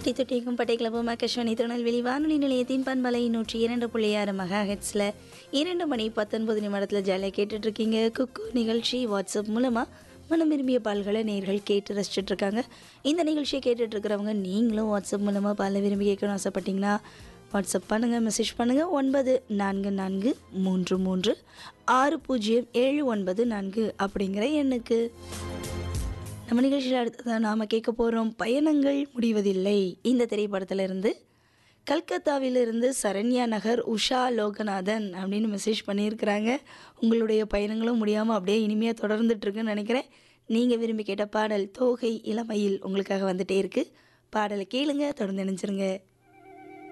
பட்டி தொட்டிக்கும் பட்டை கிளப்பும் ஆகாஷ்வாணி திருநெல்வேலி வானொலி நிலையத்தின் பண்பலை நூற்றி இரண்டு புள்ளி ஆறு மெகா ஹெட்ஸில் இரண்டு மணி பத்தொன்பது நிமிடத்தில் ஜாலியாக கேட்டுட்டு இருக்கீங்க குக்கு நிகழ்ச்சி வாட்ஸ்அப் மூலமாக மனம் விரும்பிய பால்களை நேர்கள் கேட்டு ரசிச்சுட்டு இருக்காங்க இந்த நிகழ்ச்சியை கேட்டுட்டு இருக்கிறவங்க நீங்களும் வாட்ஸ்அப் மூலமாக பாலை விரும்பி கேட்கணும்னு ஆசைப்பட்டீங்கன்னா வாட்ஸ்அப் பண்ணுங்கள் மெசேஜ் பண்ணுங்கள் ஒன்பது நான்கு நான்கு மூன்று மூன்று ஆறு பூஜ்ஜியம் ஏழு ஒன்பது நான்கு அப்படிங்கிற எண்ணுக்கு நம்ம நிகழ்ச்சியில் அடுத்ததாக நாம் கேட்க போகிறோம் பயணங்கள் முடிவதில்லை இந்த திரைப்படத்திலிருந்து கல்கத்தாவிலிருந்து சரண்யா நகர் உஷா லோகநாதன் அப்படின்னு மெசேஜ் பண்ணியிருக்கிறாங்க உங்களுடைய பயணங்களும் முடியாமல் அப்படியே இனிமையாக தொடர்ந்துட்டு இருக்குன்னு நினைக்கிறேன் நீங்கள் விரும்பி கேட்ட பாடல் தோகை இளமையில் உங்களுக்காக வந்துட்டே இருக்குது பாடலை கேளுங்க தொடர்ந்து நினைச்சிருங்க